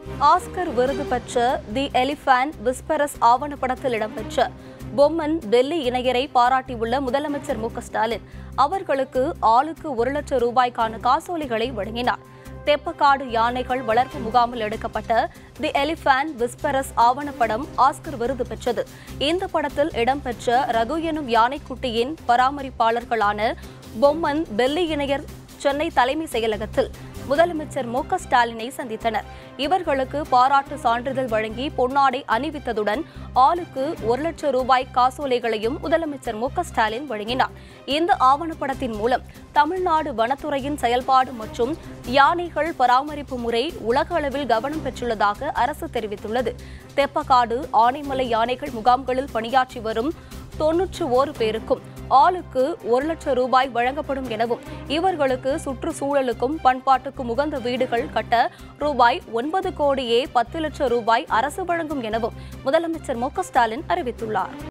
Oscar விருது பெற்ற தி elephant whisperers ஆவணப்படத்தில் இடம்பெற்ற பொம்மன் டெல்லி இணையரை பாராட்டியுள்ள முதலமைச்சர் மு க ஸ்டாலின் அவர்களுக்கு ஆளுக்கு ஒரு லட்சம் ரூபாய்க்கான காசோலைகளை வழங்கினார் தெப்பக்காடு யானைகள் வளர்ப்பு முகாமில் எடுக்கப்பட்ட தி எலிஃபண்ட் விஸ்பரஸ் ஆவணப்படம் ஆஸ்கர் விருது பெற்றது இந்த படத்தில் இடம்பெற்ற ரகு எனும் யானைக்குட்டியின் பராமரிப்பாளர்களான பொம்மன் டெல்லி இணையர் சென்னை தலைமை செயலகத்தில் முதலமைச்சர் மு க ஸ்டாலினை சந்தித்தனர் இவர்களுக்கு பாராட்டு சான்றிதழ் வழங்கி பொன்னாடை அணிவித்ததுடன் ஆளுக்கு ஒரு லட்சம் ரூபாய் காசோலைகளையும் முதலமைச்சர் மு க ஸ்டாலின் வழங்கினார் இந்த ஆவணப்படத்தின் மூலம் தமிழ்நாடு வனத்துறையின் செயல்பாடு மற்றும் யானைகள் பராமரிப்பு முறை உலக அளவில் கவனம் பெற்றுள்ளதாக அரசு தெரிவித்துள்ளது தெப்பக்காடு ஆனைமலை யானைகள் முகாம்களில் பணியாற்றி வரும் தொன்னூற்று ஓரு பேருக்கும் ஆளுக்கு ஒரு லட்சம் ரூபாய் வழங்கப்படும் எனவும் இவர்களுக்கு சுற்றுச்சூழலுக்கும் பண்பாட்டுக்கும் உகந்த வீடுகள் கட்ட ரூபாய் ஒன்பது கோடியே பத்து லட்சம் ரூபாய் அரசு வழங்கும் எனவும் முதலமைச்சர் மு க ஸ்டாலின் அறிவித்துள்ளார்